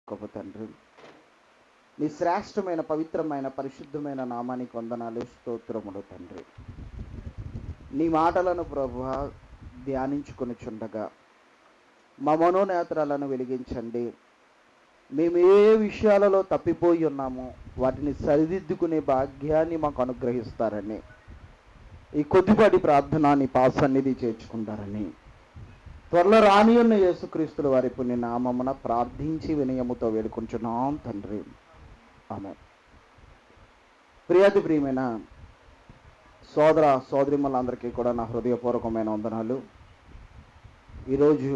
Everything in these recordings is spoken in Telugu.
గొప్ప తండ్రి నీ శ్రేష్టమైన పవిత్రమైన పరిశుద్ధమైన నామానికి వందనాలు స్తోత్రములు తండ్రి నీ మాటలను ప్రభు ధ్యానించుకొని చుండగా మా మనోనేత్రాలను వెలిగించండి మేము ఏ విషయాలలో తప్పిపోయి ఉన్నామో వాటిని సరిదిద్దుకునే భాగ్యాన్ని మాకు అనుగ్రహిస్తారని ఈ కొద్దిపాటి ప్రార్థన నీ పాసన్నిధి చేర్చుకుంటారని త్వరలో రాని ఉన్న యేసుక్రీస్తుల వారి పుణ్య నామమున ప్రార్థించి వినయముతో వేడుకుంటున్నాం తండ్రి ఆమె ప్రియాతి ప్రియమైన సోదర సోదరిమ్మలందరికీ కూడా నా హృదయపూర్వకమైన వందనాలు ఈరోజు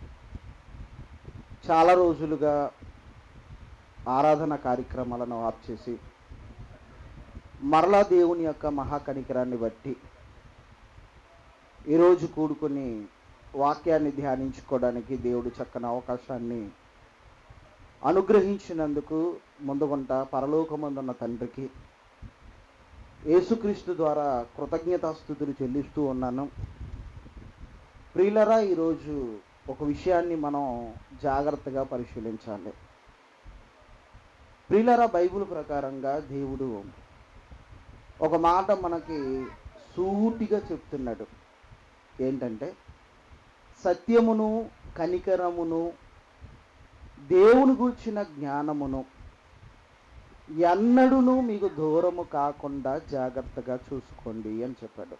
చాలా రోజులుగా ఆరాధన కార్యక్రమాలను ఆప్ చేసి మరలా దేవుని యొక్క మహాకనికరాన్ని బట్టి ఈరోజు కూడుకొని వాక్యాన్ని ధ్యానించుకోవడానికి దేవుడు చక్కని అవకాశాన్ని అనుగ్రహించినందుకు ముందుగుంట పరలోకమందున్న తండ్రికి యేసుక్రీస్తు ద్వారా కృతజ్ఞతాస్థుతులు చెల్లిస్తూ ఉన్నాను ప్రియులరా ఈరోజు ఒక విషయాన్ని మనం జాగ్రత్తగా పరిశీలించాలి ప్రియులరా బైబిల్ ప్రకారంగా దేవుడు ఒక మాట మనకి సూటిగా చెప్తున్నాడు ఏంటంటే సత్యమును కనికరమును దేవుని గూర్చిన జ్ఞానమును ఎన్నడూను మీకు దూరము కాకుండా జాగ్రత్తగా చూసుకోండి అని చెప్పాడు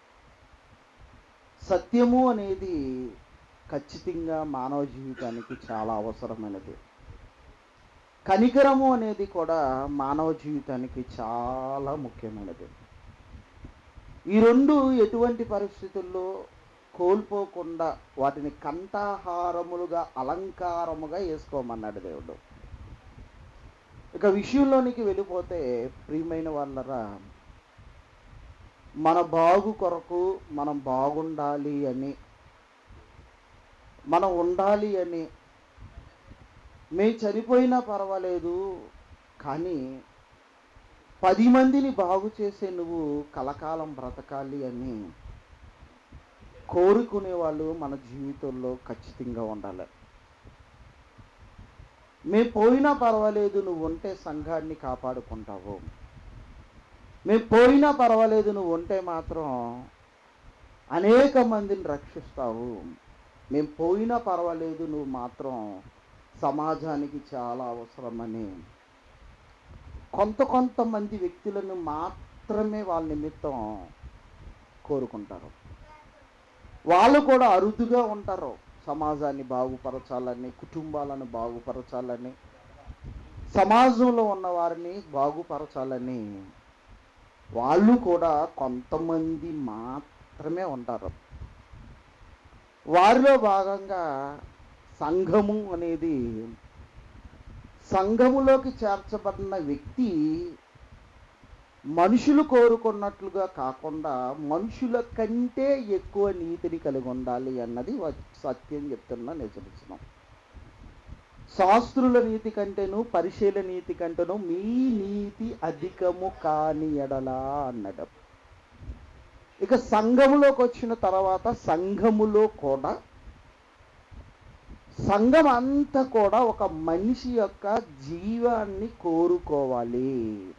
సత్యము అనేది ఖచ్చితంగా మానవ జీవితానికి చాలా అవసరమైనది కనికరము అనేది కూడా మానవ జీవితానికి చాలా ముఖ్యమైనది ఈ రెండు ఎటువంటి పరిస్థితుల్లో కోల్పోకుండా వాటిని కంఠాహారములుగా అలంకారముగా వేసుకోమన్నాడు దేవుడు ఇక విషయంలోనికి వెళ్ళిపోతే ప్రియమైన వాళ్ళరా మన బాగు కొరకు మనం బాగుండాలి అని మనం ఉండాలి అని మేము చనిపోయినా పర్వాలేదు కానీ పది మందిని బాగు చేసే నువ్వు కలకాలం బ్రతకాలి అని కోరుకునే వాళ్ళు మన జీవితంలో ఖచ్చితంగా ఉండాలి మేము పోయినా పర్వాలేదు నువ్వు ఉంటే సంఘాన్ని కాపాడుకుంటావు మేము పోయినా పర్వాలేదు నువ్వు ఉంటే మాత్రం అనేక మందిని రక్షిస్తావు మేము పోయినా పర్వాలేదు నువ్వు మాత్రం సమాజానికి చాలా అవసరమని కొంత కొంతమంది వ్యక్తులను మాత్రమే వాళ్ళ నిమిత్తం కోరుకుంటారు వాళ్ళు కూడా అరుదుగా ఉంటారు సమాజాన్ని బాగుపరచాలని కుటుంబాలను బాగుపరచాలని సమాజంలో ఉన్న వారిని బాగుపరచాలని వాళ్ళు కూడా కొంతమంది మాత్రమే ఉంటారు వారిలో భాగంగా సంఘము అనేది సంఘములోకి చేర్చబడిన వ్యక్తి మనుషులు కోరుకున్నట్లుగా కాకుండా మనుషుల కంటే ఎక్కువ నీతిని కలిగి ఉండాలి అన్నది వ- సత్యం చెప్తున్నా నిజలిస్తున్నాం శాస్త్రుల నీతి కంటేను పరిశీల నీతి కంటేను మీ నీతి అధికము కాని ఎడలా అన్నాడు ఇక సంఘములోకి వచ్చిన తర్వాత సంఘములో కూడా సంఘం అంతా కూడా ఒక మనిషి యొక్క జీవాన్ని కోరుకోవాలి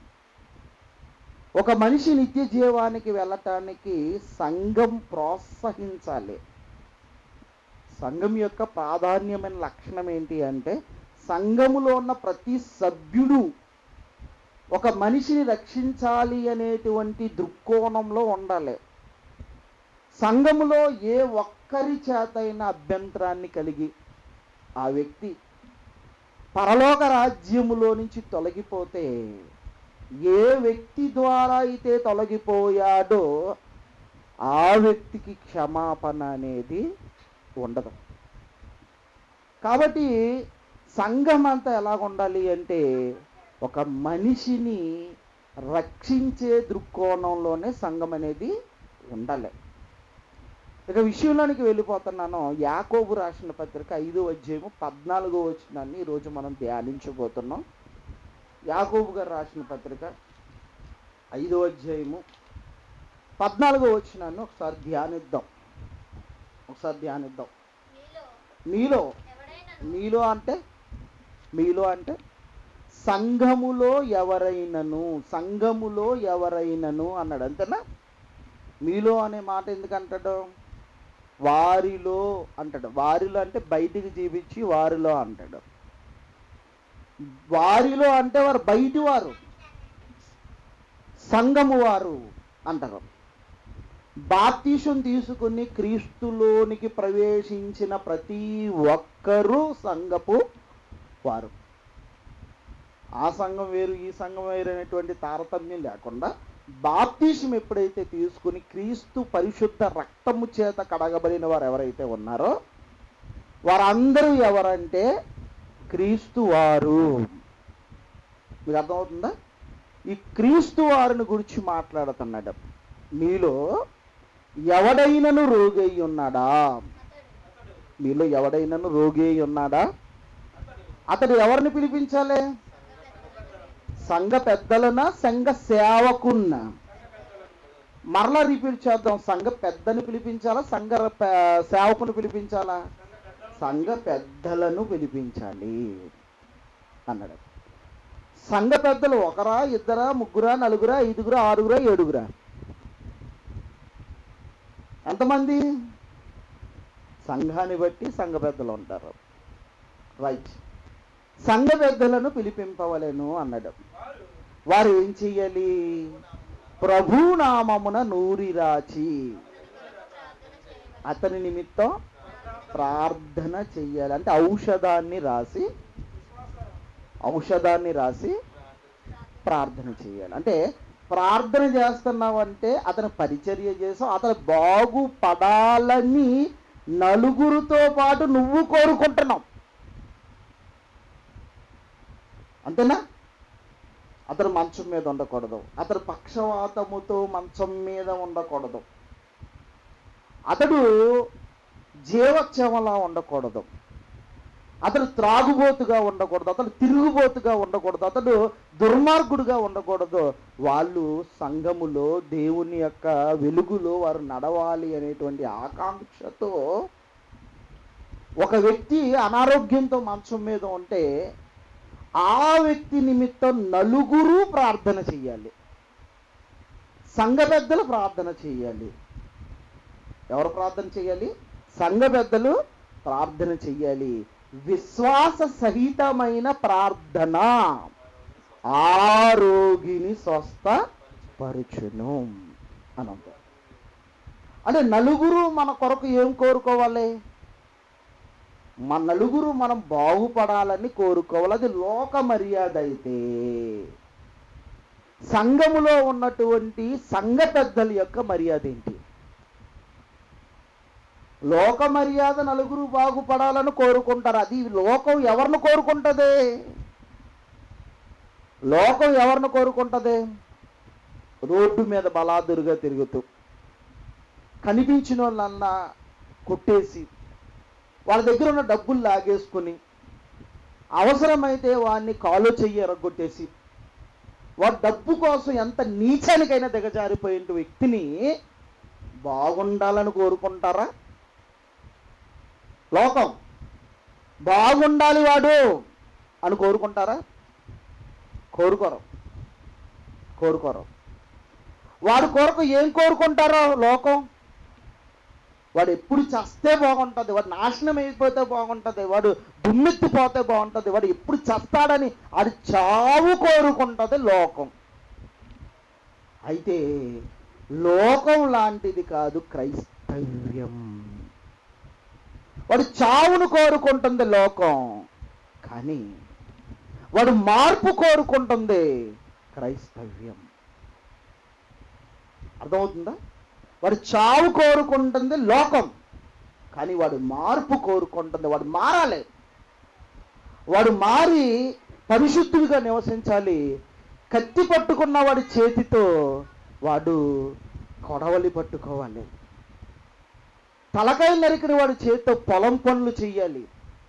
ఒక మనిషి నిత్య జీవానికి వెళ్ళటానికి సంఘం ప్రోత్సహించాలి సంఘం యొక్క ప్రాధాన్యమైన లక్షణం ఏంటి అంటే సంఘములో ఉన్న ప్రతి సభ్యుడు ఒక మనిషిని రక్షించాలి అనేటువంటి దృక్కోణంలో ఉండాలి సంఘములో ఏ ఒక్కరి చేతైన అభ్యంతరాన్ని కలిగి ఆ వ్యక్తి పరలోక రాజ్యములో నుంచి తొలగిపోతే ఏ వ్యక్తి ద్వారా అయితే తొలగిపోయాడో ఆ వ్యక్తికి క్షమాపణ అనేది ఉండదు కాబట్టి సంఘం అంతా ఎలాగ ఉండాలి అంటే ఒక మనిషిని రక్షించే దృక్కోణంలోనే సంఘం అనేది ఉండాలి ఇక విషయంలోనికి వెళ్ళిపోతున్నాను యాకోబు రాసిన పత్రిక ఐదో అధ్యాయము పద్నాలుగో వచ్చినాన్ని ఈరోజు మనం ధ్యానించబోతున్నాం యాకోబు గారు రాసిన పత్రిక ఐదో అధ్యాయము పద్నాలుగో వచ్చినాన్ని ఒకసారి ధ్యానిద్దాం ఒకసారి ధ్యానిద్దాం మీలో మీలో ఎవడైనా మీలో అంటే మీలో అంటే సంఘములో ఎవరైనను సంఘములో ఎవరైనను అన్నాడు అంతేనా మీలో అనే మాట ఎందుకు అంటాడు వారిలో అంటాడు వారిలో అంటే బయటికి జీవించి వారిలో అంటాడు వారిలో అంటే వారు బయటి వారు సంఘము వారు అంటారు బాప్తీసం తీసుకుని క్రీస్తులోనికి ప్రవేశించిన ప్రతి ఒక్కరూ సంఘపు వారు ఆ సంఘం వేరు ఈ సంఘం వేరు అనేటువంటి తారతమ్యం లేకుండా బాప్తీసం ఎప్పుడైతే తీసుకుని క్రీస్తు పరిశుద్ధ రక్తము చేత కడగబడిన వారు ఎవరైతే ఉన్నారో వారందరూ ఎవరంటే క్రీస్తు వారు మీకు అర్థమవుతుందా ఈ క్రీస్తు వారిని గురించి మాట్లాడుతున్నాడు మీలో ఎవడైనను రోగి అయి ఉన్నాడా మీలో ఎవడైనను రోగి అయి ఉన్నాడా అతడు ఎవరిని పిలిపించాలి సంఘ పెద్దలనా సంఘ సేవకున్న మరలా రిపీట్ చేద్దాం సంఘ పెద్దని పిలిపించాలా సంఘ ప- సేవకుని పిలిపించాలా సంఘ పెద్దలను పిలిపించాలి అన్నాడు సంఘ పెద్దలు ఒకరా ఇద్దరా ముగ్గురా నలుగురా ఐదుగురా ఆరుగురా ఏడుగురా ఎంతమంది సంఘాన్ని బట్టి సంఘ పెద్దలు ఉంటారు రైట్ సంఘ పెద్దలను పిలిపింపవలెను అన్నాడు వారు ఏం చెయ్యాలి ప్రభునామమున నూరి రాచి అతని నిమిత్తం ప్రార్థన చెయ్యాలి అంటే ఔషధాన్ని రాసి ఔషధాన్ని రాసి ప్రార్థన చేయాలి అంటే ప్రార్థన చేస్తున్నావంటే అతను పరిచర్య చేసావు అతను బాగుపడాలని నలుగురితో పాటు నువ్వు కోరుకుంటున్నావు అంతేనా అతను మంచం మీద ఉండకూడదు అతడు పక్షవాతముతో మంచం మీద ఉండకూడదు అతడు జీవోత్సవంలా ఉండకూడదు అతడు త్రాగుబోతుగా ఉండకూడదు అతడు తిరుగుబోతుగా ఉండకూడదు అతడు దుర్మార్గుడుగా ఉండకూడదు వాళ్ళు సంఘములో దేవుని యొక్క వెలుగులో వారు నడవాలి అనేటువంటి ఆకాంక్షతో ఒక వ్యక్తి అనారోగ్యంతో మంచం మీద ఉంటే ఆ వ్యక్తి నిమిత్తం నలుగురు ప్రార్థన చెయ్యాలి సంఘ పెద్దలు ప్రార్థన చెయ్యాలి ఎవరు ప్రార్థన చెయ్యాలి సంఘ పెద్దలు ప్రార్థన చెయ్యాలి విశ్వాస సహితమైన ప్రార్థన ఆరోగిని స్వస్థ పరుచును అని అంటారు అంటే నలుగురు మన కొరకు ఏం కోరుకోవాలి మన నలుగురు మనం బాగుపడాలని కోరుకోవాలి అది లోక మర్యాద అయితే సంఘములో ఉన్నటువంటి సంఘ పెద్దల యొక్క మర్యాద ఏంటి లోక మర్యాద నలుగురు బాగుపడాలని కోరుకుంటారు అది లోకం ఎవరిని కోరుకుంటది లోకం ఎవరిని కోరుకుంటది రోడ్డు మీద బలాదురుగా తిరుగుతూ కనిపించిన వాళ్ళన్నా కొట్టేసి వాళ్ళ దగ్గర ఉన్న డబ్బులు లాగేసుకుని అవసరమైతే వాడిని కాలు చెయ్యి ఎరగొట్టేసి వాడు డబ్బు కోసం ఎంత నీచానికైనా దిగజారిపోయిన వ్యక్తిని బాగుండాలని కోరుకుంటారా లోకం బాగుండాలి వాడు అని కోరుకుంటారా కోరుకోరు కోరుకోరు వాడు కొరకు ఏం కోరుకుంటారో లోకం వాడు ఎప్పుడు చస్తే బాగుంటుంది వాడు నాశనం అయిపోతే బాగుంటుంది వాడు దుమ్మెత్తిపోతే బాగుంటుంది వాడు ఎప్పుడు చస్తాడని అది చావు కోరుకుంటుంది లోకం అయితే లోకం లాంటిది కాదు క్రైస్తవ్యం వాడు చావును కోరుకుంటుంది లోకం కానీ వాడు మార్పు కోరుకుంటుంది క్రైస్తవ్యం అర్థమవుతుందా వాడు చావు కోరుకుంటుంది లోకం కానీ వాడు మార్పు కోరుకుంటుంది వాడు మారాలి వాడు మారి పరిశుద్ధుడిగా నివసించాలి కత్తి పట్టుకున్న వాడి చేతితో వాడు కొడవలి పట్టుకోవాలి తలకాయ నరికిన వాడి చేతితో పొలం పనులు చెయ్యాలి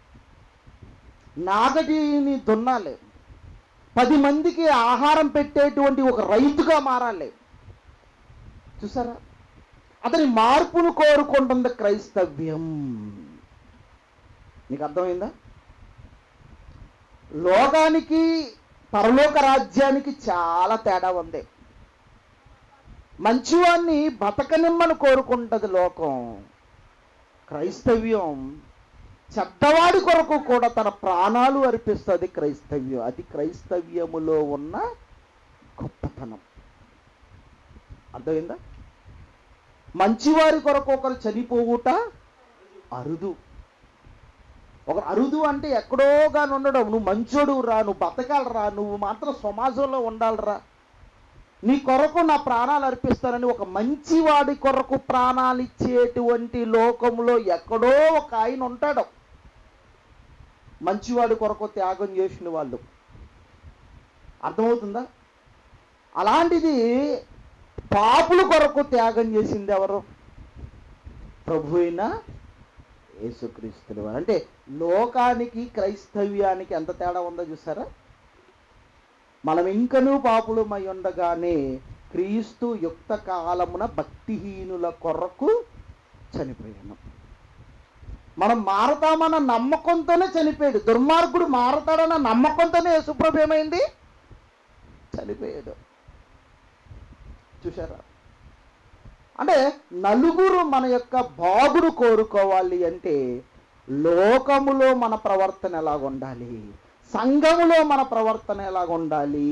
నాగటిని దున్నాలి పది మందికి ఆహారం పెట్టేటువంటి ఒక రైతుగా మారాలి చూసారా అతని మార్పును కోరుకుంటుంది క్రైస్తవ్యం నీకు అర్థమైందా లోకానికి పరలోక రాజ్యానికి చాలా తేడా ఉంది మంచివాన్ని బతకనిమ్మని కోరుకుంటది లోకం క్రైస్తవ్యం చెడ్డవాడి కొరకు కూడా తన ప్రాణాలు అర్పిస్తుంది క్రైస్తవ్యం అది క్రైస్తవ్యములో ఉన్న గొప్పతనం అర్థమైందా మంచివారి కొరకు ఒకరు చనిపోవుట అరుదు ఒక అరుదు అంటే ఎక్కడోగాని ఉండడం నువ్వు మంచోడు రా నువ్వు బతకాలరా నువ్వు మాత్రం సమాజంలో ఉండాలిరా నీ కొరకు నా ప్రాణాలు అర్పిస్తానని ఒక మంచివాడి కొరకు ప్రాణాలు ఇచ్చేటువంటి లోకంలో ఎక్కడో ఒక ఆయన ఉంటాడు మంచివాడి కొరకు త్యాగం చేసిన వాళ్ళు అర్థమవుతుందా అలాంటిది పాపుల కొరకు త్యాగం చేసింది ఎవరు ప్రభు అయిన యేసుక్రీస్తులు వారు అంటే లోకానికి క్రైస్తవ్యానికి ఎంత తేడా ఉందో చూసారా మనం ఇంకనూ పాపులమై ఉండగానే క్రీస్తు యుక్త కాలమున భక్తిహీనుల కొరకు చనిపోయాను మనం మారతామన్న నమ్మకంతోనే చనిపోయాడు దుర్మార్గుడు మారతాడన్న నమ్మకంతోనే యేసుప్రభు ఏమైంది చనిపోయాడు చూసారా అంటే నలుగురు మన యొక్క బాగుడు కోరుకోవాలి అంటే లోకములో మన ప్రవర్తన ఎలాగ ఉండాలి సంఘములో మన ప్రవర్తన ఎలాగ ఉండాలి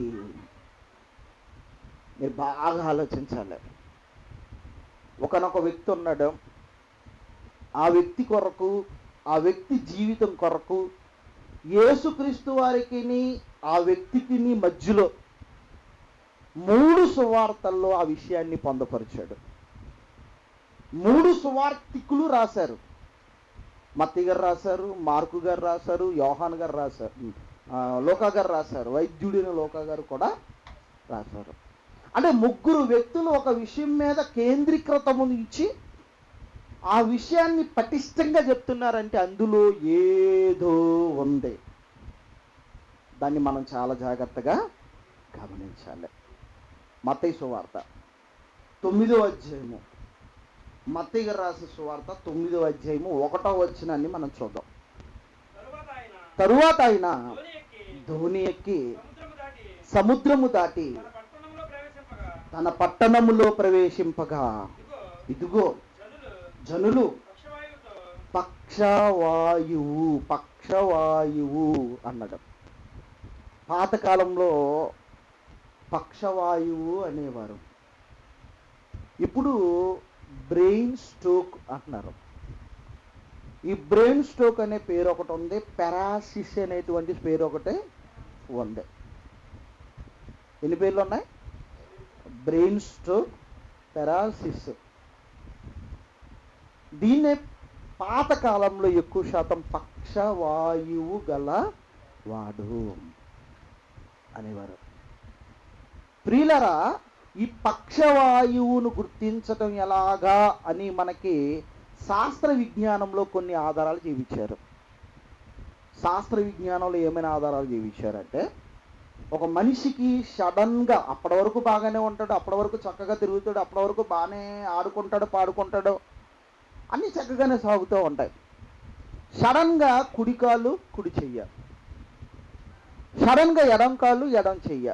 మీరు బాగా ఆలోచించాలి ఒకనొక వ్యక్తి ఉన్నాడు ఆ వ్యక్తి కొరకు ఆ వ్యక్తి జీవితం కొరకు యేసుక్రీస్తు వారికి ఆ వ్యక్తికి మధ్యలో మూడు సువార్తల్లో ఆ విషయాన్ని పొందపరిచాడు మూడు సువార్తికులు రాశారు మత్తి గారు రాశారు మార్కు గారు రాశారు యోహాన్ గారు రాశారు ఆ, లోకా గారు రాశారు వైద్యుడైన లోకా గారు కూడా రాశారు అంటే ముగ్గురు వ్యక్తులు ఒక విషయం మీద కేంద్రీకృతము ఇచ్చి ఆ విషయాన్ని పటిష్టంగా చెప్తున్నారంటే అందులో ఏదో ఉంది దాన్ని మనం చాలా జాగ్రత్తగా గమనించాలి మత్తయి సువార్త తొమ్మిదో అధ్యాయము మత్తయ్య గారు రాసిన సువార్త తొమ్మిదో అధ్యాయము ఒకటో వచ్చినాన్ని మనం చూద్దాం తరువాత ఆయన తరువాత ఆయన ధోని ఎక్కి ధోని ఎక్కి సముద్రము దాటి సముద్రము దాటి తన పట్టణంలో ప్రవేశింపగా తన పట్టణములో ప్రవేశింపగా ఇదిగో ఇదిగో జనులు జనులు పక్షవాయువుతో పక్షవాయువు పక్షవాయువు అన్నాడు పాతకాలంలో పక్షవాయువు అనేవారు ఇప్పుడు బ్రెయిన్ స్ట్రోక్ అంటున్నారు ఈ బ్రెయిన్ స్ట్రోక్ అనే పేరు ఒకటి ఉంది పెరాసిస్ అనేటువంటి పేరు ఒకటి ఉంది ఎన్ని పేర్లు ఉన్నాయి బ్రెయిన్ స్ట్రోక్ పెరాసిస్ దీన్నే పాతకాలంలో ఎక్కువ శాతం పక్షవాయువు గల వాడు అనేవారు ప్రియులరా ఈ పక్షవాయువును గుర్తించటం ఎలాగా అని మనకి శాస్త్ర విజ్ఞానంలో కొన్ని ఆధారాలు చూపించారు శాస్త్ర విజ్ఞానంలో ఏమైనా ఆధారాలు చూపించారంటే ఒక మనిషికి సడన్గా అప్పటి వరకు బాగానే ఉంటాడు అప్పటి వరకు చక్కగా తిరుగుతాడు అప్పటి వరకు బాగానే ఆడుకుంటాడు పాడుకుంటాడు అన్నీ చక్కగానే సాగుతూ ఉంటాయి సడన్గా కుడి కాలు కుడి చెయ్య సడన్గా ఎడం కాలు ఎడం చెయ్య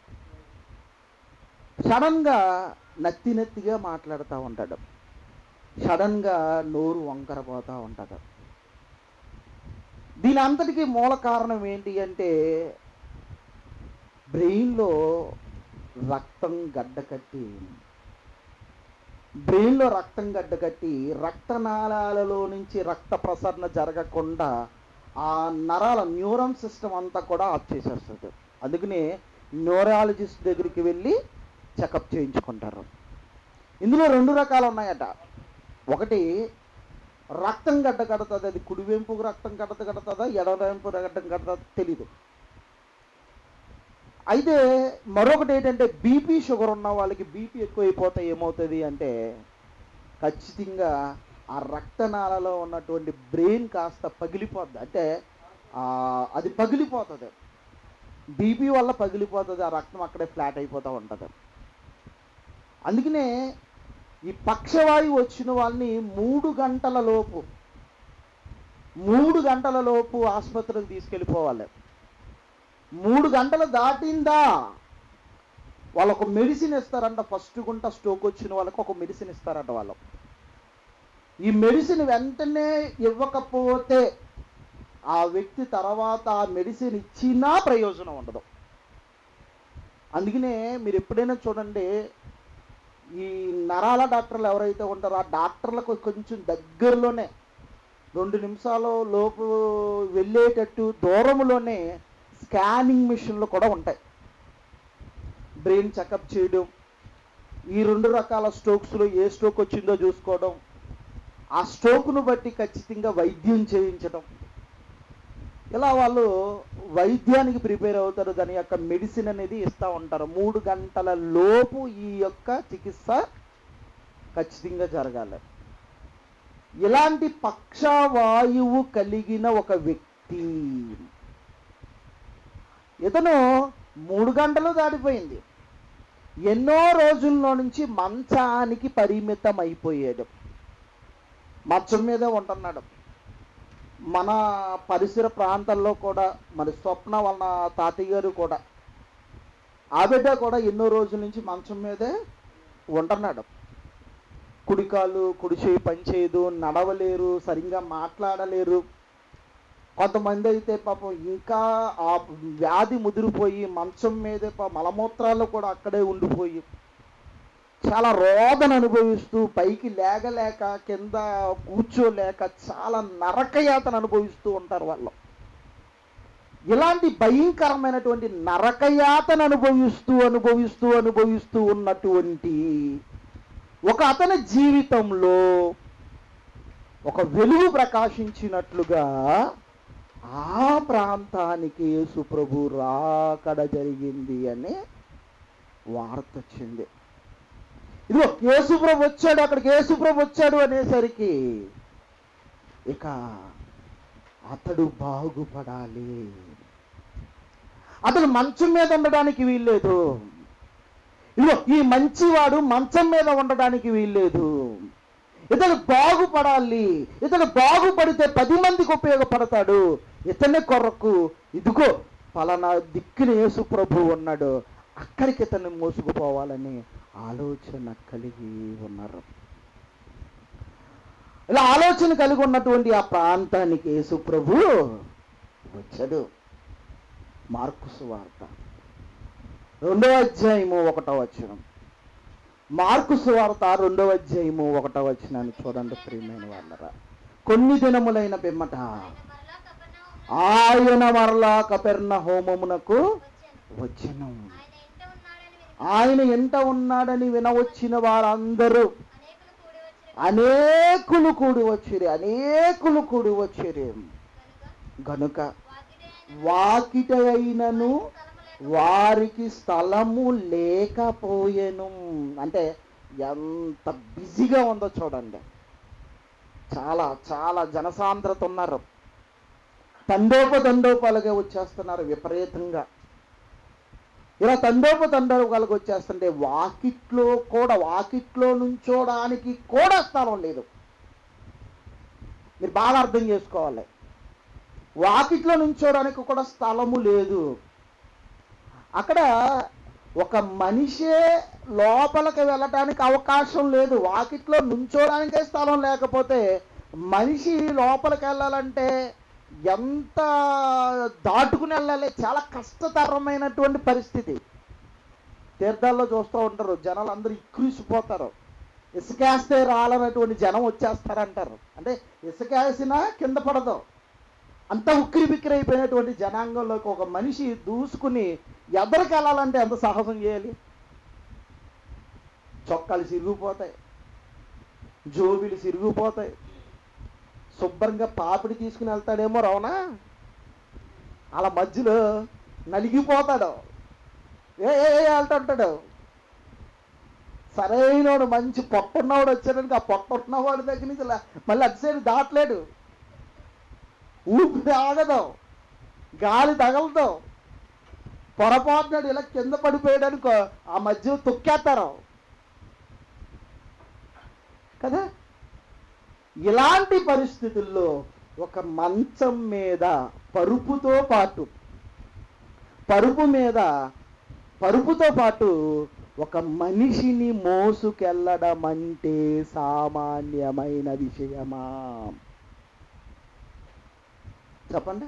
సడన్గా నత్తి నత్తిగా మాట్లాడుతూ ఉంటాడు సడన్గా నోరు వంకర పోతూ ఉంటుంది దీని అంతటికీ మూల కారణం ఏంటి అంటే బ్రెయిన్లో రక్తం గడ్డకట్టి బ్రెయిన్లో రక్తం గడ్డకట్టి రక్తనాళాలలో నుంచి రక్త ప్రసరణ జరగకుండా ఆ నరాల న్యూరన్ సిస్టమ్ అంతా కూడా ఆఫ్ చేసేస్తుంది అందుకని న్యూరాలజిస్ట్ దగ్గరికి వెళ్ళి చెకప్ చేయించుకుంటారు ఇందులో రెండు రకాలు ఉన్నాయట ఒకటి రక్తం గడ్డ కడుతుంది అది కుడివైపు రక్తం కడత కడుతుందా ఎడవైపు రక్తం కడుతుందా తెలీదు అయితే మరొకటి ఏంటంటే బీపీ షుగర్ ఉన్న వాళ్ళకి బీపీ ఎక్కువైపోతే ఏమవుతుంది అంటే ఖచ్చితంగా ఆ రక్తనాళలో ఉన్నటువంటి బ్రెయిన్ కాస్త పగిలిపోద్ది అంటే ఆ, అది పగిలిపోతుంది బీపీ వల్ల పగిలిపోతుంది ఆ రక్తం అక్కడే ఫ్లాట్ అయిపోతూ ఉంటుంది అందుకనే ఈ పక్షవాయువు వచ్చిన వాళ్ళని మూడు గంటల లోపు మూడు గంటల లోపు ఆసుపత్రికి తీసుకెళ్ళిపోవాలి మూడు గంటలు దాటిందా వాళ్ళు ఒక మెడిసిన్ ఇస్తారంట ఫస్ట్ గుంట స్ట్రోక్ వచ్చిన వాళ్ళకి ఒక మెడిసిన్ ఇస్తారంట వాళ్ళు ఈ మెడిసిన్ వెంటనే ఇవ్వకపోతే ఆ వ్యక్తి తర్వాత ఆ మెడిసిన్ ఇచ్చినా ప్రయోజనం ఉండదు అందుకనే మీరు ఎప్పుడైనా చూడండి ఈ నరాల డాక్టర్లు ఎవరైతే ఉంటారో ఆ డాక్టర్లకు కొంచెం దగ్గరలోనే రెండు నిమిషాలు లోపు వెళ్ళేటట్టు దూరంలోనే స్కానింగ్ మిషన్లు కూడా ఉంటాయి బ్రెయిన్ చెకప్ చేయడం ఈ రెండు రకాల స్ట్రోక్స్లో ఏ స్ట్రోక్ వచ్చిందో చూసుకోవడం ఆ స్ట్రోక్ను బట్టి ఖచ్చితంగా వైద్యం చేయించడం ఇలా వాళ్ళు వైద్యానికి ప్రిపేర్ అవుతారు దాని యొక్క మెడిసిన్ అనేది ఇస్తూ ఉంటారు మూడు గంటల లోపు ఈ యొక్క చికిత్స ఖచ్చితంగా జరగాలి ఇలాంటి పక్షవాయువు కలిగిన ఒక వ్యక్తి ఇతను మూడు గంటలు దాటిపోయింది ఎన్నో రోజుల్లో నుంచి మంచానికి పరిమితం అయిపోయాడు మంచం మీదే ఉంటున్నాడు మన పరిసర ప్రాంతాల్లో కూడా మరి స్వప్న వాళ్ళ తాతయ్య గారు కూడా ఆ బిడ్డ కూడా ఎన్నో రోజుల నుంచి మంచం మీదే ఉంటున్నాడు కుడికాలు కుడి చేయి పనిచేయదు నడవలేరు సరిగ్గా మాట్లాడలేరు కొంతమంది అయితే పాపం ఇంకా ఆ వ్యాధి ముదిరిపోయి మంచం మీదే పా మలమూత్రాలు కూడా అక్కడే ఉండిపోయి చాలా రోదన అనుభవిస్తూ పైకి లేగలేక కింద కూర్చోలేక చాలా నరకయాతన అనుభవిస్తూ ఉంటారు వాళ్ళు ఇలాంటి భయంకరమైనటువంటి నరకయాతన అనుభవిస్తూ అనుభవిస్తూ అనుభవిస్తూ ఉన్నటువంటి ఒక అతని జీవితంలో ఒక వెలుగు ప్రకాశించినట్లుగా ఆ ప్రాంతానికి యేసుప్రభు రాకడ జరిగింది అనే వార్త వచ్చింది ఇదిగో యేసుప్రభు వచ్చాడు అక్కడికి యేసుప్రభు వచ్చాడు అనేసరికి ఇక అతడు బాగుపడాలి అతను మంచం మీద ఉండడానికి వీల్లేదు ఇదిగో ఈ మంచివాడు మంచం మీద ఉండడానికి వీల్లేదు ఇతడు బాగుపడాలి ఇతడు బాగుపడితే పది మందికి ఉపయోగపడతాడు ఇతని కొరకు ఇదిగో పలానా దిక్కున యేసు ప్రభు ఉన్నాడు అక్కడికి ఇతన్ని మోసుకుపోవాలని ఆలోచన కలిగి ఉన్నారు ఇలా ఆలోచన కలిగి ఉన్నటువంటి ఆ ప్రాంతానికి యేసు ప్రభు వచ్చాడు మార్కు సువార్త రెండవ అధ్యాయము ఒకటో వచనం మార్కు సువార్త రెండవ అధ్యాయము ఒకటో వచనాన్ని చూడండి ప్రియమైన వాళ్ళరా కొన్ని దినములైన పిమ్మట ఆయన మరలా ఆయన మరలా కపెర్నహూము కపెర్ణ హోమమునకు వచ్చెను. వచ్చెను ఆయన ఇంట ఉన్నాడని ఆయన ఎంట ఉన్నాడని విని వినవచ్చిన వారందరూ అనేకులు కూడి వచ్చిరి అనేకులు కూడి వచ్చిరి అనేకులు కూడి వచ్చిరి కనుక గనుక వాకిటైన వాకిట అయినను స్థలము లేక వారికి స్థలము లేకపోయెను అంటే ఎంత బిజీగా ఉందో చూడండి చాలా చాలా జనసాంద్రత ఉన్నారు తండోప తండోపాలుగా వచ్చేస్తున్నారు విపరీతంగా ఇలా తండోప తండోపాలుగా వచ్చేస్తుంటే వాకిట్లో కూడా వాకిట్లో నుంచోడానికి కూడా స్థలం లేదు మీరు బాగా అర్థం చేసుకోవాలి వాకిట్లో నుంచోడానికి కూడా స్థలము లేదు అక్కడ ఒక మనిషే లోపలికి వెళ్ళటానికి అవకాశం లేదు వాకిట్లో నుంచోడానికే స్థలం లేకపోతే మనిషి లోపలికి వెళ్ళాలంటే ఎంత దాటుకుని వెళ్ళాలి చాలా కష్టతరమైనటువంటి పరిస్థితి తీర్థాల్లో చూస్తూ ఉంటారు జనాలు అందరూ ఇక్కురిసిపోతారు ఇసుకేస్తే రాలనటువంటి జనం వచ్చేస్తారంటారు అంటే ఇసుకేసినా కింద పడదు అంత ఉక్కిరి బిక్కిరి అయిపోయినటువంటి జనాంగంలోకి ఒక మనిషి దూసుకుని ఎదరికి వెళ్ళాలంటే ఎంత సాహసం చేయాలి చొక్కాలు సిరిగిపోతాయి జోబీలు సిరిగిపోతాయి శుభ్రంగా పాపిడి తీసుకుని వెళ్తాడేమో రవనా అలా మధ్యలో నలిగిపోతాడు ఏ ఏ ఏ అంటుంటాడు సరైనవాడు మంచి పొట్టున్నవాడు వచ్చాడనికి ఆ పొట్టున్నవాడి దగ్గర నుంచి లా- మళ్ళీ అటు సైడ్ దాటలేడు ఊపిరి ఆగదు గాలి తగలదు పొరపాటునాడు ఇలా కింద పడిపోయాడనుకో ఆ మధ్య తొక్కేస్తారు కదా ఇలాంటి పరిస్థితుల్లో ఒక మంచం మీద పరుపుతో పాటు పరుపు మీద పరుపుతో పాటు ఒక మనిషిని మోసుకెళ్ళడం అంటే సామాన్యమైన విషయమా చెప్పండి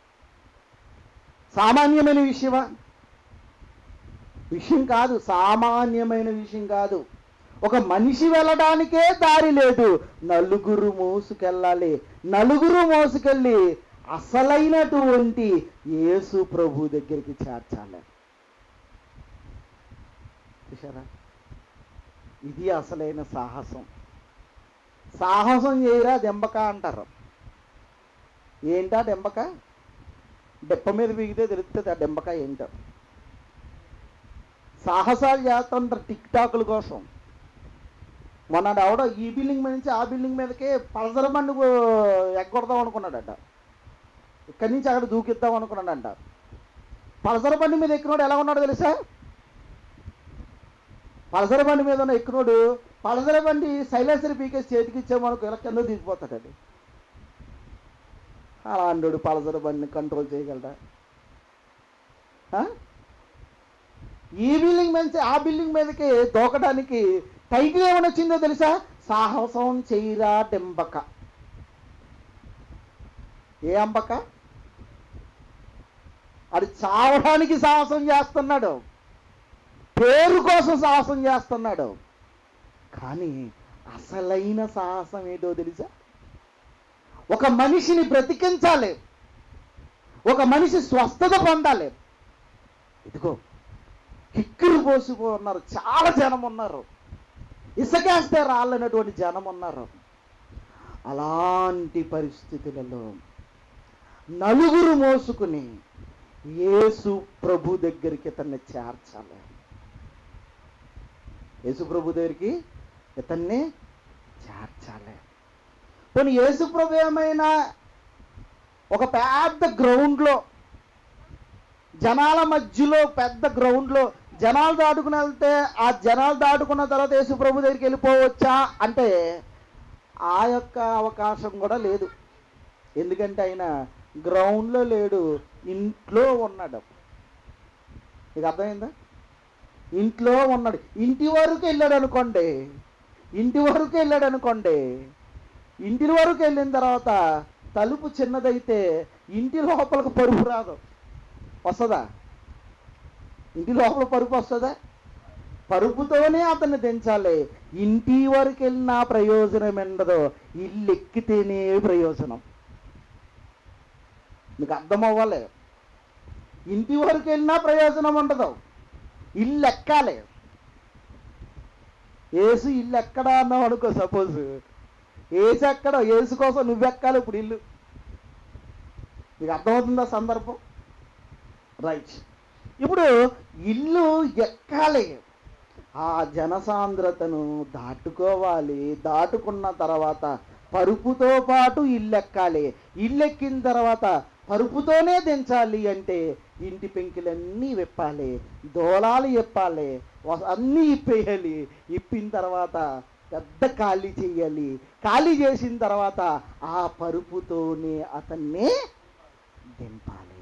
సామాన్యమైన విషయమా విషయం కాదు సామాన్యమైన విషయం కాదు ఒక మనిషి వెళ్ళడానికే దారి లేదు నలుగురు మోసుకెళ్ళాలి నలుగురు మోసుకెళ్ళి అసలైనటువంటి యేసు ప్రభు దగ్గరికి చేర్చాలి చూసారా ఇది అసలైన సాహసం సాహసం చేయరా దెంబక అంటారు ఏంటా దెంబక డెప్ప మీద బిగితే తెలుస్తుంది ఆ దెంబక ఏంటో సాహసాలు చేస్తుంటారు టిక్ టాకుల కోసం మొన్న ఎవడో ఈ బిల్డింగ్ మీద నుంచి ఆ బిల్డింగ్ మీదకి పల్సర బండి ఎగ్గొడదాం అనుకున్నాడట ఇక్కడి నుంచి అక్కడ దూకిద్దాం అనుకున్నాడంట పల్సర బండి మీద ఎక్కినోడు ఎలా ఉన్నాడో తెలుసా పల్సర బండి మీద ఉన్న ఎక్కినోడు పల్సర బండి సైలెన్సర్ పీకేసి చేతికి ఇచ్చామనుకో ఇలా కింద దిగిపోతాడు అలా అంటాడు పల్సర బండిని కంట్రోల్ చేయగలరా ఆ? ఈ బిల్డింగ్ నుంచి ఆ బిల్డింగ్ మీదకి దూకడానికి టైటిల్ ఏమైనా వచ్చిందో తెలుసా సాహసం చేయరా డెంబక ఏ అంబక అది చావడానికి సాహసం చేస్తున్నాడు పేరు కోసం సాహసం చేస్తున్నాడు కానీ అసలైన సాహసం ఏంటో తెలుసా ఒక మనిషిని బ్రతికించాలి ఒక మనిషి స్వస్థత పొందాలి ఇదిగో కిక్కిరి పోసిపో ఉన్నారు చాలా జనం ఉన్నారు ఇసుకేస్తే రాళ్ళనటువంటి జనం ఉన్నారు అలాంటి పరిస్థితులలో నలుగురు మోసుకుని యేసు ప్రభు దగ్గరికి ఇతన్ని చేర్చాలి యేసు ప్రభు దగ్గరికి ఇతన్ని చేర్చాలి పోనీ యేసు ప్రభు ఏమైనా ఒక పెద్ద గ్రౌండ్లో జనాల మధ్యలో పెద్ద గ్రౌండ్లో జనాలు దాటుకుని వెళ్తే ఆ జనాలు దాటుకున్న తర్వాత యేసు ప్రభు దగ్గరికి వెళ్ళిపోవచ్చా అంటే ఆ యొక్క అవకాశం కూడా లేదు ఎందుకంటే ఆయన గ్రౌండ్లో లేడు ఇంట్లో ఉన్నాడు మీకు అర్థమైందా ఇంట్లో ఉన్నాడు ఇంటి వరకు వెళ్ళాడు అనుకోండి ఇంటి వరకు వెళ్ళాడు అనుకోండి ఇంటి వరకు వెళ్ళిన తర్వాత తలుపు చిన్నదైతే ఇంటి లోపలికి పరుపు రాదు వస్తుందా ఇంటి లోపల పరుపు వస్తుందా పరుపుతోనే అతన్ని దించాలి ఇంటి వరకు వెళ్ళినా ప్రయోజనం ఉండదు ఇల్లు ఎక్కితేనే ప్రయోజనం మీకు అర్థం అవ్వాలి ఇంటి వరకు వెళ్ళినా ప్రయోజనం ఉండదు ఇల్లు ఎక్కాలి ఏసు ఇల్లు ఎక్కడా అన్నావు అనుకో సపోజ్ ఏసు ఎక్కడో ఏసు కోసం నువ్వెక్కాలి ఇప్పుడు ఇల్లు మీకు అర్థమవుతుందా సందర్భం రైట్ ఇప్పుడు ఇల్లు ఎక్కాలి ఆ జనసాంద్రతను దాటుకోవాలి దాటుకున్న తర్వాత పరుపుతో పాటు ఇల్లు ఎక్కాలి ఇల్లు ఎక్కిన తర్వాత పరుపుతోనే దించాలి అంటే ఇంటి పెంకులన్నీ విప్పాలి దోలాలు ఇప్పాలి వ- అన్నీ ఇప్పేయాలి ఇప్పిన తర్వాత పెద్ద ఖాళీ చేయాలి ఖాళీ చేసిన తర్వాత ఆ పరుపుతోనే అతన్ని దింపాలి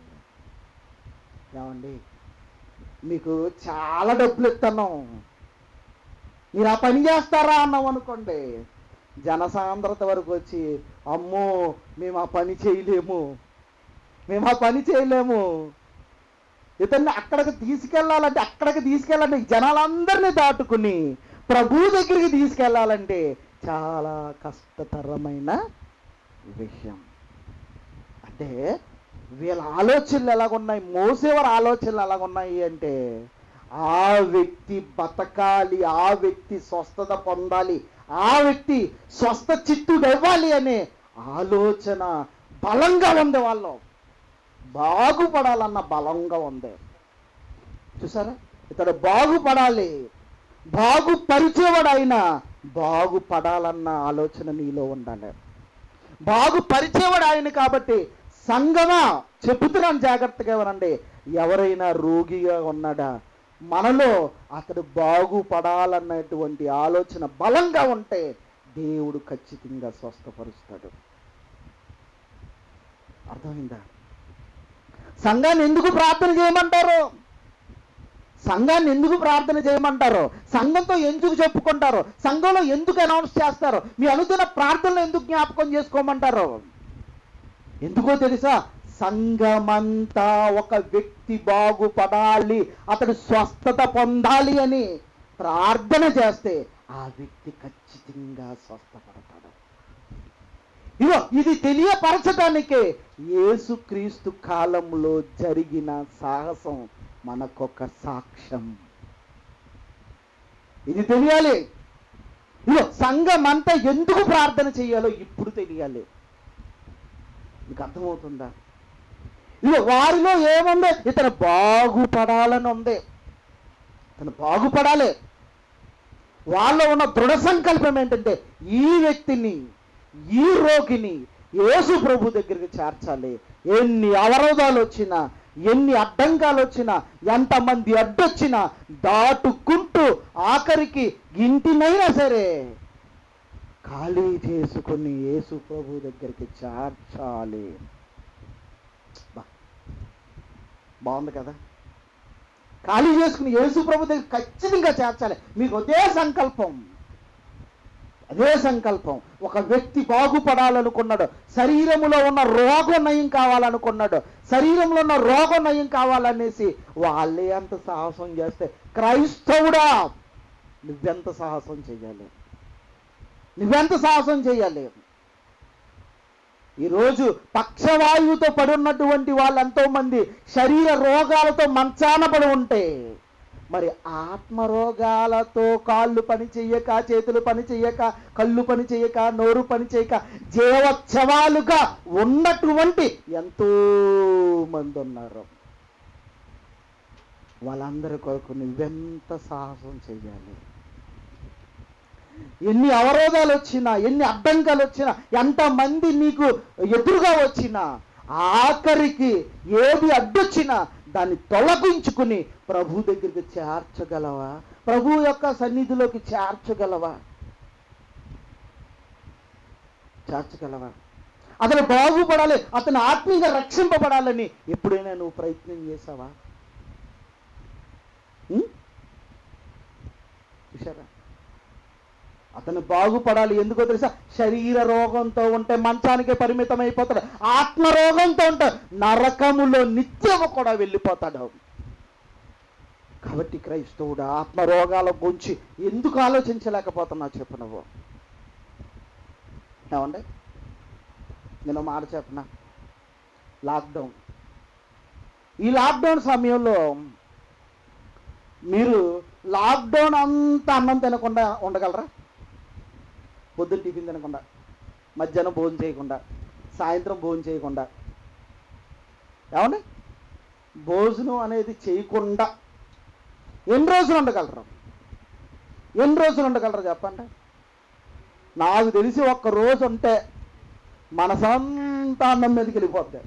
ఏమండి మీకు చాలా డబ్బులు ఇస్తున్నాం మీరు ఆ పని చేస్తారా అన్నాం అనుకోండి జనసాంద్రత వరకు వచ్చి అమ్మో మేము ఆ పని చేయలేము మేము ఆ పని చేయలేము ఇతన్ని అక్కడికి తీసుకెళ్ళాలంటే అక్కడికి తీసుకెళ్ళాలంటే జనాలందరినీ దాటుకుని ప్రభు దగ్గరికి తీసుకెళ్ళాలంటే చాలా కష్టతరమైన విషయం అంటే వీళ్ళ ఆలోచనలు ఎలాగున్నాయి మోసేవారి ఆలోచనలు ఎలాగున్నాయి అంటే ఆ వ్యక్తి బతకాలి ఆ వ్యక్తి స్వస్థత పొందాలి ఆ వ్యక్తి స్వస్థ చిత్తుడు ఇవ్వాలి అనే ఆలోచన బలంగా ఉంది వాళ్ళు బాగుపడాలన్న బలంగా ఉంది చూసారా ఇతడు బాగుపడాలి బాగుపరిచేవాడు అయినా బాగుపడాలన్న ఆలోచన నీలో ఉండాలి బాగుపరిచేవాడు ఆయన కాబట్టి సంగమా చెబుతున్నాను జాగ్రత్తగా వినండి ఎవరైనా రోగిగా ఉన్నాడా మనలో అతడు బాగుపడాలన్నటువంటి ఆలోచన బలంగా ఉంటే దేవుడు ఖచ్చితంగా స్వస్థపరుస్తాడు అర్థమైందా సంఘాన్ని ఎందుకు ప్రార్థన చేయమంటారు సంఘాన్ని ఎందుకు ప్రార్థన చేయమంటారు సంఘంతో ఎందుకు చెప్పుకుంటారు సంఘంలో ఎందుకు అనౌన్స్ చేస్తారు మీ అనుదిన ప్రార్థనలు ఎందుకు జ్ఞాపకం చేసుకోమంటారు ఎందుకో తెలుసా సంఘమంతా ఒక వ్యక్తి బాగుపడాలి అతడు స్వస్థత పొందాలి అని ప్రార్థన చేస్తే ఆ వ్యక్తి ఖచ్చితంగా స్వస్థపడతాడు ఇగో ఇది తెలియపరచడానికే యేసుక్రీస్తు కాలంలో జరిగిన సాహసం మనకొక సాక్ష్యం ఇది తెలియాలి ఇగో సంఘం అంతా ఎందుకు ప్రార్థన చేయాలో ఇప్పుడు తెలియాలి మీకు అర్థమవుతుందా ఇగో వారిలో ఏముంది ఇతను బాగుపడాలని ఉంది ఇతను బాగుపడాలి వాళ్ళలో ఉన్న దృఢ సంకల్పం ఏంటంటే ఈ వ్యక్తిని ఈ రోగిని యేసు ప్రభు దగ్గరికి చేర్చాలి ఎన్ని అవరోధాలు వచ్చినా ఎన్ని అడ్డంకాలు వచ్చినా ఎంతమంది అడ్డొచ్చినా దాటుకుంటూ ఆఖరికి ఇంటినైనా సరే ఖాళీ చేసుకుని యేసు ప్రభు దగ్గరికి చేర్చాలి బా. బాగుంది కదా ఖాళీ చేసుకుని యేసు ప్రభు దగ్గర ఖచ్చితంగా చేర్చాలి మీకు అదే సంకల్పం అదే సంకల్పం ఒక వ్యక్తి బాగుపడాలనుకున్నాడు శరీరములో ఉన్న రోగం నయం కావాలనుకున్నాడు శరీరంలో ఉన్న రోగం నయం కావాలనేసి వాళ్ళే అంత సాహసం చేస్తే క్రైస్తవుడా నువ్వెంత సాహసం చేయాలి నువ్వెంత సాహసం చేయాలి ఈరోజు పక్షవాయువుతో పడి ఉన్నటువంటి వాళ్ళు ఎంతో మంది శరీర రోగాలతో మంచాన పడి ఉంటే మరి ఆత్మ రోగాలతో కాళ్ళు పని చెయ్యక చేతులు పని చెయ్యక కళ్ళు పని చెయ్యక నోరు పని చేయక జీవోత్సవాలుగా ఉన్నటువంటి ఎంతో మంది ఉన్నారు వాళ్ళందరి కొరకు నువ్వెంత సాహసం చెయ్యాలి ఎన్ని అవరోధాలు వచ్చినా ఎన్ని అడ్డంకాలు వచ్చినా ఎంతమంది నీకు ఎదురుగా వచ్చినా ఆఖరికి ఏది అడ్డొచ్చినా దాన్ని తొలగించుకుని ప్రభు దగ్గరికి చేర్చగలవా ప్రభు యొక్క సన్నిధిలోకి చేర్చగలవా చేర్చగలవా అతను బాగుపడాలి అతను ఆత్మీయంగా రక్షింపబడాలని ఎప్పుడైనా నువ్వు ప్రయత్నం చేసావా ఉం? చూసారా అతను బాగుపడాలి ఎందుకో తెలుసా శరీర రోగంతో ఉంటే మంచానికే పరిమితం అయిపోతాడు ఆత్మ రోగంతో ఉంటే నరకములో నిత్యము కూడా వెళ్ళిపోతాడు కాబట్టి క్రైస్తవుడు ఆత్మ రోగాల గురించి ఎందుకు ఆలోచించలేకపోతున్నావు చెప్పు నువ్వు ఏమండి నేను మాట చెప్పనా లాక్డౌన్ ఈ లాక్డౌన్ సమయంలో మీరు లాక్డౌన్ అంతా అన్నం తినకుండా ఉండగలరా పొద్దున్న టిఫిన్ తినకుండా మధ్యాహ్నం భోజనం చేయకుండా సాయంత్రం భోజనం చేయకుండా ఏమండి భోజనం అనేది చేయకుండా ఎన్ని రోజులు ఉండగలరు ఎన్ని రోజులు ఉండగలరు చెప్పండి నాకు తెలిసి ఒక్క రోజు ఉంటే మనసంతా అన్నం మీదకి వెళ్ళిపోద్ది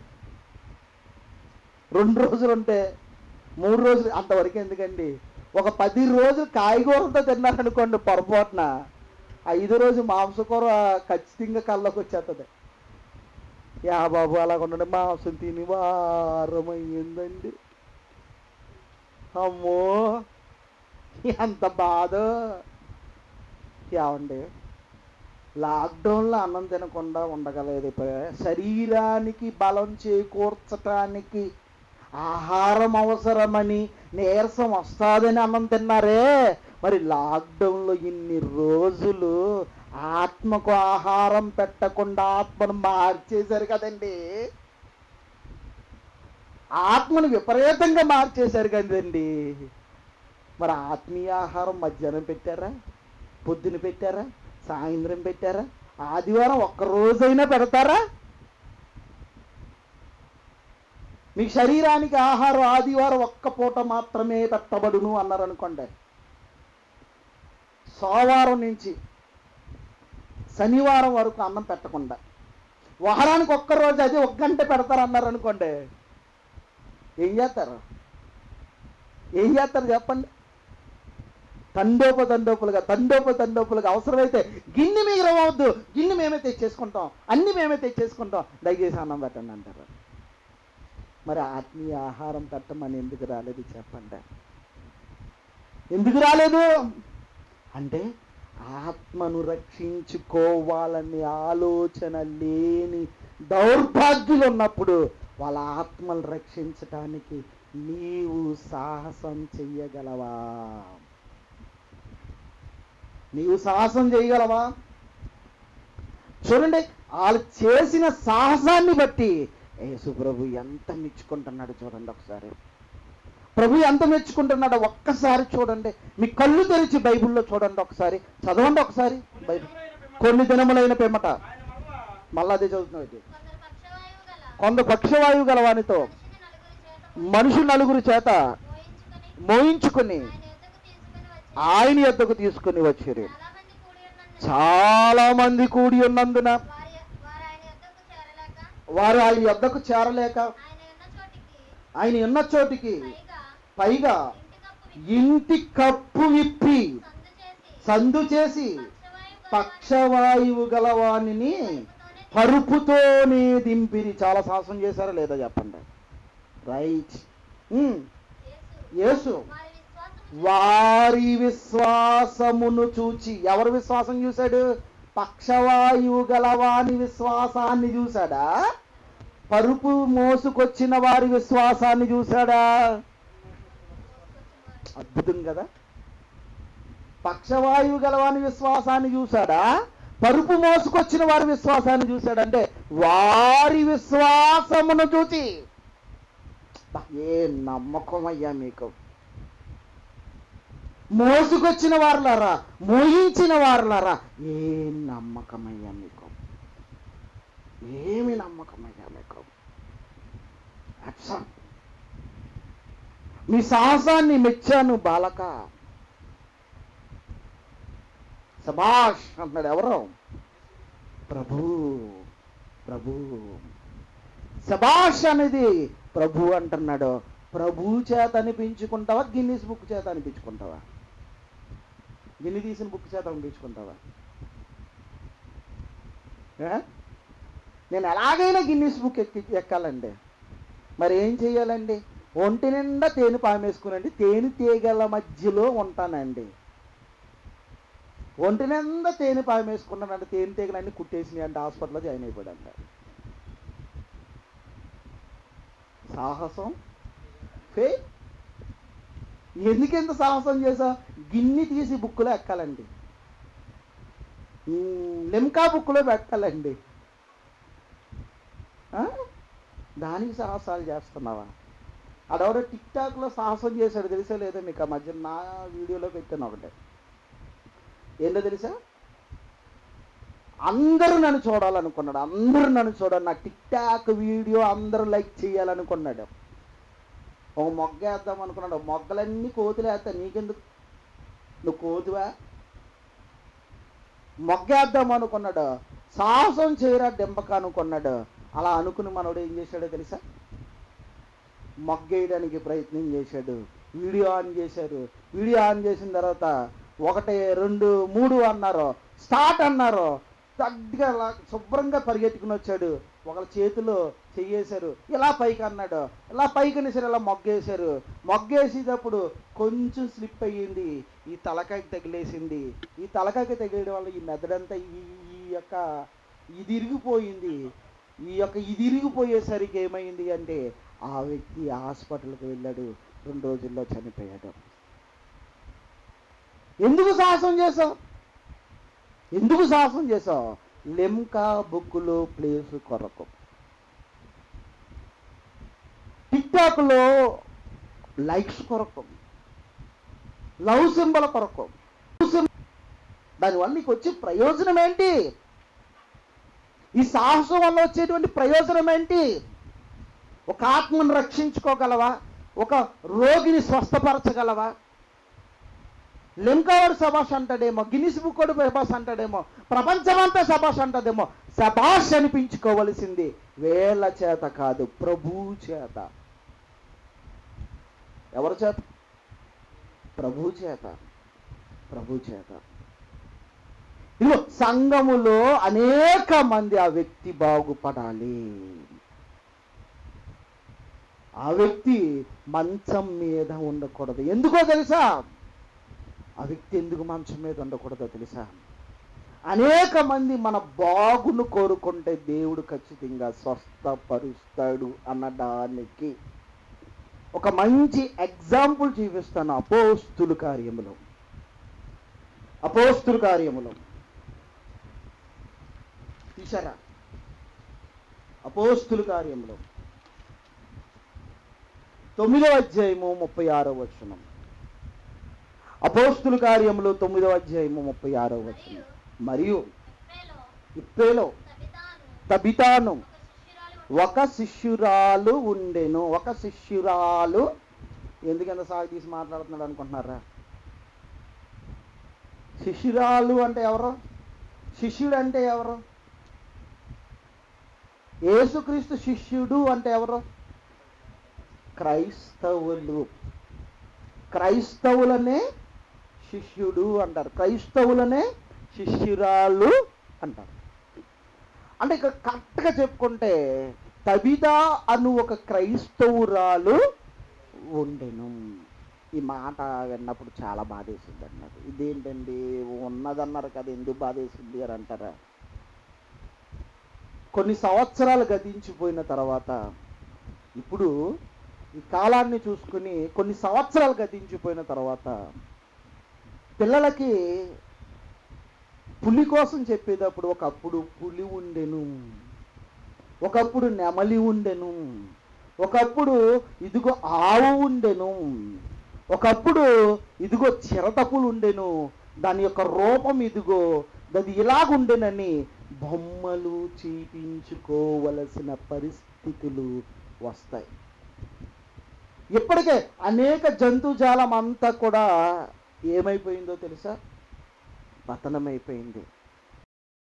రెండు రోజులు ఉంటే మూడు రోజులు అంతవరకు ఎందుకండి ఒక పది రోజులు కాయగూరలతో తిన్నారనుకోండి పొరపాటున ఐదో రోజు మాంసకూర ఖచ్చితంగా కళ్ళకు వచ్చేస్తుంది యా బాబు అలా ఉండండి మాంసం తిని వారం అయ్యిందండి అమ్మో ఎంత బాధ ఏమండి లాక్డౌన్లో అన్నం తినకుండా ఉండగలేదు ఇప్పుడు శరీరానికి బలం చేకూర్చటానికి ఆహారం అవసరమని నీరసం వస్తాదని అన్నం తిన్నారే మరి లాక్డౌన్లో ఇన్ని రోజులు ఆత్మకు ఆహారం పెట్టకుండా ఆత్మను మార్చేశారు కదండి ఆత్మను విపరీతంగా మార్చేశారు కదండి మరి ఆత్మీయ ఆహారం మధ్యాహ్నం పెట్టారా పొద్దున పెట్టారా సాయంత్రం పెట్టారా ఆదివారం ఒక్క రోజైనా పెడతారా మీ శరీరానికి ఆహారం ఆదివారం ఒక్క పూట మాత్రమే పెట్టబడును అన్నారు అనుకోండి సోమవారం నుంచి శనివారం వరకు అన్నం పెట్టకుండా వారానికి ఒక్క రోజు అది ఒక గంట పెడతారు అన్నారు అనుకోండి ఏం చేస్తారు ఏం చేస్తారు చెప్పండి తండోప తండోపులుగా తండోప తండోపులుగా అవసరమైతే గిన్నె మిగిలవద్దు గిన్నె మేమే తెచ్చేసుకుంటాం అన్ని మేమే తెచ్చేసుకుంటాం దయచేసి అన్నం పెట్టండి అంటారు మరి ఆత్మీయ ఆహారం పెట్టమని ఎందుకు రాలేదు చెప్పండి ఎందుకు రాలేదు అంటే ఆత్మను రక్షించుకోవాలనే ఆలోచన లేని దౌర్భాగ్యులు ఉన్నప్పుడు వాళ్ళ ఆత్మను రక్షించటానికి నీవు సాహసం చెయ్యగలవా నీవు సాహసం చేయగలవా చూడండి వాళ్ళు చేసిన సాహసాన్ని బట్టి యేసు ప్రభు ఎంత మెచ్చుకుంటున్నాడు చూడండి ఒకసారి ప్రభు ఎంత మెచ్చుకుంటున్నాడో ఒక్కసారి చూడండి మీ కళ్ళు తెరిచి బైబిల్లో చూడండి ఒకసారి చదవండి ఒకసారి బైబిల్ కొన్ని దినములైన పిమ్మట ఆయన మరలా మళ్ళా అదే చదువుతున్నావు ఇది. కొందరు పక్షవాయువు గల కొంత పక్షవాయువు గలవానితో మనిషిని నలుగురి చేత మనుషు నలుగురి చేత మోయించుకొని మోయించుకుని ఆయన ఎద్దకు తీసుకుని వచ్చి ఆయన ఎద్దకు తీసుకుని వచ్చిరి చాలా మంది కూడి ఉన్నందున చాలా మంది కూడి ఉన్నందున వారి వారు ఆయన ఎద్దకు చేరలేక వారు ఆయన యొద్దకు చేరలేక ఆయన ఉన్న చోటికి ఆయన ఉన్న చోటికి పైగా పైగా ఇంటి కప్పు విప్పి ఇంటి కప్పు విప్పి సందు చేసి సందు చేసి పక్షవాయువు పక్షవాయువు గలవానిని పరుపుతోనే దింపిరి చాలా సాహసం చేశారా లేదా చెప్పండి రైట్ ఉమ్, యేసు వారి విశ్వాసమును చూచి ఎవరు విశ్వాసం చూశాడు పక్షవాయువు గలవాని విశ్వాసాన్ని చూశాడా పరుపు మోసుకొచ్చిన వారి విశ్వాసాన్ని చూశాడా అద్భుతం కదా పక్షవాయువు గలవాని విశ్వాసాన్ని చూశాడా పరుపు మోసుకొచ్చిన వారి విశ్వాసాన్ని చూశాడంటే వారి విశ్వాసమును చూచి బా, ఏ నమ్మకం అయ్యా మీకు మోసుకొచ్చిన వారులారా మోయించిన వారులారా ఏ నమ్మకమయ్యా మీకు ఏమి నమ్మకమయ్యా మీకు అచ్చా. మీ సాహసాన్ని మెచ్చాను బాలక సభాష్ అంటున్నాడు ఎవరు ప్రభు ప్రభు సభాష్ అనేది ప్రభు అంటున్నాడు ప్రభు చేత అనిపించుకుంటావా గిన్నీస్ బుక్ చేత అనిపించుకుంటావా గిన్ని తీసిన బుక్ చేత అనిపించుకుంటావా ఏ? నేను ఎలాగైనా గిన్నీస్ బుక్ ఎక్కి ఎక్కాలండి మరి ఏం చేయాలండి ఒంటి నిండా తేనె పామేసుకునండి తేనె తీగల మధ్యలో ఉంటానండి ఒంటి నిండా తేనె పామేసుకున్నానంటే తేనె తీగలన్నీ కుట్టేసినాయి అంటే హాస్పిటల్లో జాయిన్ అయిపోయాడంట సాహసం ఫే ఎందుకెంత సాహసం చేసా గిన్నె తీసి బుక్కులో ఎక్కాలండి ఉమ్, లిమ్కా బుక్కులో పెట్టాలండి ఆ? దానికి సాహసాలు చేస్తున్నావా అడెవడో టిక్ టాక్లో సాహసం చేశాడు తెలుసా లేదా మీకు ఆ మధ్య నా వీడియోలో పెట్టాను ఒకటే ఏంటో తెలుసా అందరూ నన్ను చూడాలనుకున్నాడు అందరూ నన్ను చూడాలి నా టిక్ టాక్ వీడియో అందరూ లైక్ చేయాలనుకున్నాడు ఒక మొగ్గ వేద్దాం అనుకున్నాడు మొగ్గలన్నీ కోతులు వేస్తా నీకెందుకు నువ్వు కోతువా మొగ్గ వేద్దాం అనుకున్నాడు సాహసం చేయరా దెంపక అనుకున్నాడు అలా అనుకుని మనోడు ఏం చేశాడో తెలుసా మొగ్గేయడానికి ప్రయత్నం చేశాడు వీడియో ఆన్ చేశారు వీడియో ఆన్ చేసిన తర్వాత ఒకటి రెండు మూడు అన్నారు స్టార్ట్ అన్నారు తగ్గిగా అలా శుభ్రంగా పరిగెత్తుకుని వచ్చాడు ఒకళ్ళ చేతిలో చెయ్యేశారు ఇలా పైకి అన్నాడు ఇలా పైకి అనేసారు ఇలా మొగ్గేశారు మొగ్గేసేటప్పుడు కొంచెం స్లిప్ అయ్యింది ఈ తలకాయకి తగిలేసింది ఈ తలకాయకి తగిలేయడం వల్ల ఈ మెదడంతా ఈ ఈ యొక్క ఇది ఇరిగిపోయింది ఈ యొక్క ఇది ఇరిగిపోయేసరికి ఏమైంది అంటే ఆ వ్యక్తి హాస్పిటల్కి వెళ్ళాడు రెండు రోజుల్లో చనిపోయాడు ఎందుకు సాహసం చేసావు ఎందుకు సాహసం చేసావు లెమ్కా బుక్కులో ప్లేస్ కొరకు టిక్టాక్లో లైక్స్ కొరకు లవ్ సింబల్ కొరకు Love symbol- దానివల్ల నీకు వచ్చే ప్రయోజనం ఏంటి ఈ సాహసం వల్ల వచ్చేటువంటి ప్రయోజనం ఏంటి ఒక ఆత్మను రక్షించుకోగలవా ఒక రోగిని స్వస్థపరచగలవా లింకవాడు సభాష్ అంటాడేమో గిన్నిస్ బుక్ కూడా సభాష్ అంటాడేమో ప్రపంచమంతా సభాష్ అంటదేమో సభాష్ అనిపించుకోవలసింది వేళ్ళ చేత కాదు ప్రభు చేత ఎవరి చేత ప్రభు చేత ప్రభు చేత ఇదిగో సంఘములో అనేక మంది ఆ వ్యక్తి బాగుపడాలి ఆ వ్యక్తి మంచం మీద ఉండకూడదు ఎందుకో తెలుసా ఆ వ్యక్తి ఎందుకు మంచం మీద ఉండకూడదో తెలుసా అనేక మంది మన బాగును కోరుకుంటే దేవుడు ఖచ్చితంగా స్వస్థపరుస్తాడు అన్నదానికి ఒక మంచి ఎగ్జాంపుల్ చూపిస్తాను అపోస్తుల కార్యములో అపోస్తుల కార్యములో తీశారా అపోస్తుల కార్యములో తొమ్మిదవ అధ్యాయము ముప్పై ఆరో వచనం అపోస్తుల కార్యములో తొమ్మిదవ అధ్యాయము ముప్పై ఆరో వచనం మరియు ఇప్పేలో ఇప్పేలో తబితాను తబితాను ఒక శిష్యురాలు ఒక శిష్యురాలు ఉండెను ఒక శిష్యురాలు ఎందుకంత సాగు తీసి మాట్లాడుతున్నాడు అనుకుంటున్నారా శిష్యురాలు అంటే ఎవరు శిష్యుడు అంటే ఎవరు యేసుక్రీస్తు శిష్యుడు అంటే ఎవరు క్రైస్తవులు క్రైస్తవులనే శిష్యుడు అంటారు క్రైస్తవులనే శిష్యురాలు అంటారు అంటే ఇక కరెక్ట్గా చెప్పుకుంటే తబిదా అను ఒక క్రైస్తవురాలు ఉండెను ఈ మాట విన్నప్పుడు చాలా బాధేసింది అన్నారు ఇదేంటండి ఉన్నదన్నారు కదా ఎందుకు బాధేసింది అని అంటారా కొన్ని సంవత్సరాలు గతించిపోయిన తర్వాత ఇప్పుడు ఈ కాలాన్ని చూసుకుని కొన్ని సంవత్సరాలు గతించిపోయిన తర్వాత పిల్లలకి పులి కోసం చెప్పేటప్పుడు ఒకప్పుడు పులి ఉండెను ఒకప్పుడు నెమలి ఉండెను ఒకప్పుడు ఇదిగో ఆవు ఉండెను ఒకప్పుడు ఇదిగో చిరతపులు ఉండెను దాని యొక్క రూపం ఇదిగో అది ఇలాగుండెనని బొమ్మలు చూపించుకోవలసిన పరిస్థితులు వస్తాయి ఇప్పటికే అనేక జంతుజాలం అంతా కూడా ఏమైపోయిందో తెలుసా పతనమైపోయింది